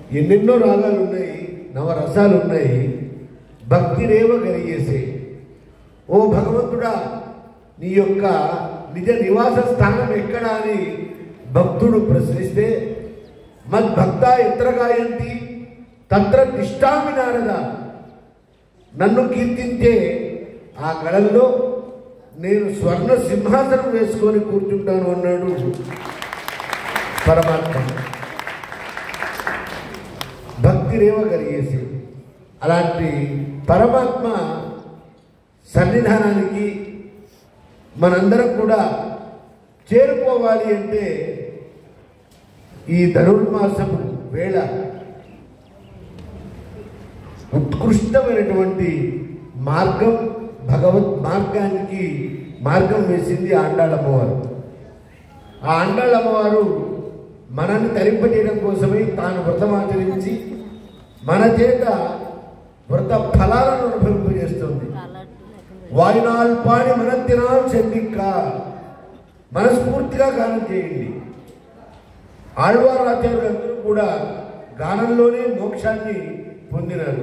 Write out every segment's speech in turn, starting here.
ఎన్నెన్నో రాగాలు ఉన్నాయి నవరసాలు ఉన్నాయి భక్తి రేవ కలిగేసే ఓ భగవంతుడా నీ యొక్క నిజ నివాస స్థానం ఎక్కడా అని భక్తుడు ప్రశ్నిస్తే మద్భక్త ఎత్ర గాయంతి తత్ర తిష్టామి నారద నన్ను కీర్తించే ఆ కళల్లో నేను స్వర్ణ సింహాసనం వేసుకొని కూర్చుంటాను అన్నాడు పరమాత్మ భక్తి రేవ కలిగేసి అలాంటి పరమాత్మ సన్నిధానానికి మనందరం కూడా చేరుకోవాలి అంటే ఈ ధనుర్మాసము వేళ ఉత్కృష్టమైనటువంటి మార్గం భగవత్ మార్గానికి మార్గం వేసింది ఆండాళమ్మవారు ఆ ఆండాళమ్మవారు మనల్ని తరింపజేయడం కోసమే తాను వ్రతం ఆచరించి మన చేత వ్రత ఫలాలను అనుభవింపజేస్తుంది వాయినాల్ పాడి మనత్తినాల్ చెందిక్క మనస్ఫూర్తిగా గానం చేయండి ఆళ్వార్ ఆచార్యులందరూ కూడా గానంలోనే మోక్షాన్ని పొందినారు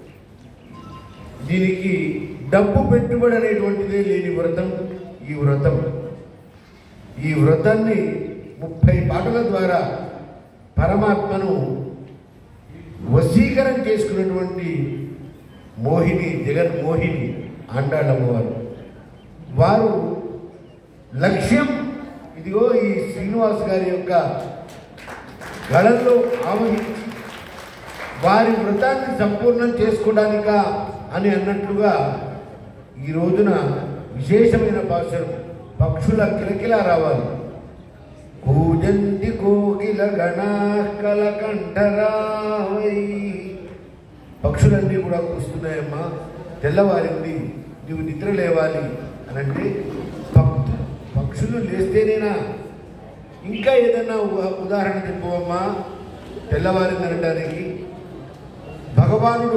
దీనికి డబ్బు పెట్టుబడి అనేటువంటిదే లేని వ్రతం ఈ వ్రతం ఈ వ్రతాన్ని ముప్పై పాటల ద్వారా పరమాత్మను వశీకరణ చేసుకున్నటువంటి మోహిని జగన్ మోహిని ఆండాళ్ళమ్మవారు వారు లక్ష్యం ఇదిగో ఈ శ్రీనివాస్ గారి యొక్క గళంలో ఆవహించి వారి వ్రతాన్ని సంపూర్ణం చేసుకోవడానికా అని అన్నట్లుగా ఈ రోజున విశేషమైన భాషలు పక్షుల కిలకిలా రావాలి కూజంతి కోకిల గణాకల కంఠరావై పక్షులన్నీ కూడా కూస్తున్నాయమ్మా తెల్లవారింది నువ్వు నిద్ర లేవాలి అని అంటే భక్తు పక్షులు లేస్తేనేనా ఇంకా ఏదైనా ఉ- ఉదాహరణ చెప్పవమ్మా తెల్లవారింది అనడానికి భగవానుడు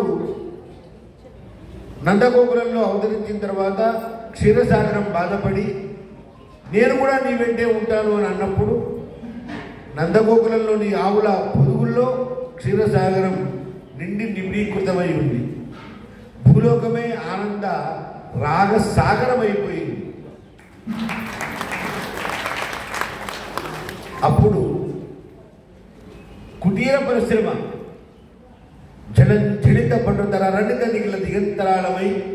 నందగోపురంలో అవతరించిన తర్వాత క్షీరసాగరం బాధపడి నేను కూడా నీ వెంటే ఉంటాను అని అన్నప్పుడు నందగోకులంలోని ఆవుల పొదుగుల్లో క్షీరసాగరం నిండి నిబిడీకృతమై ఉంది భూలోకమే ఆనంద రాగసాగరమైపోయింది అప్పుడు కుటీర పరిశ్రమ జల జడిత పట్టుతర రణిత నిగిల దిగంతరాలమై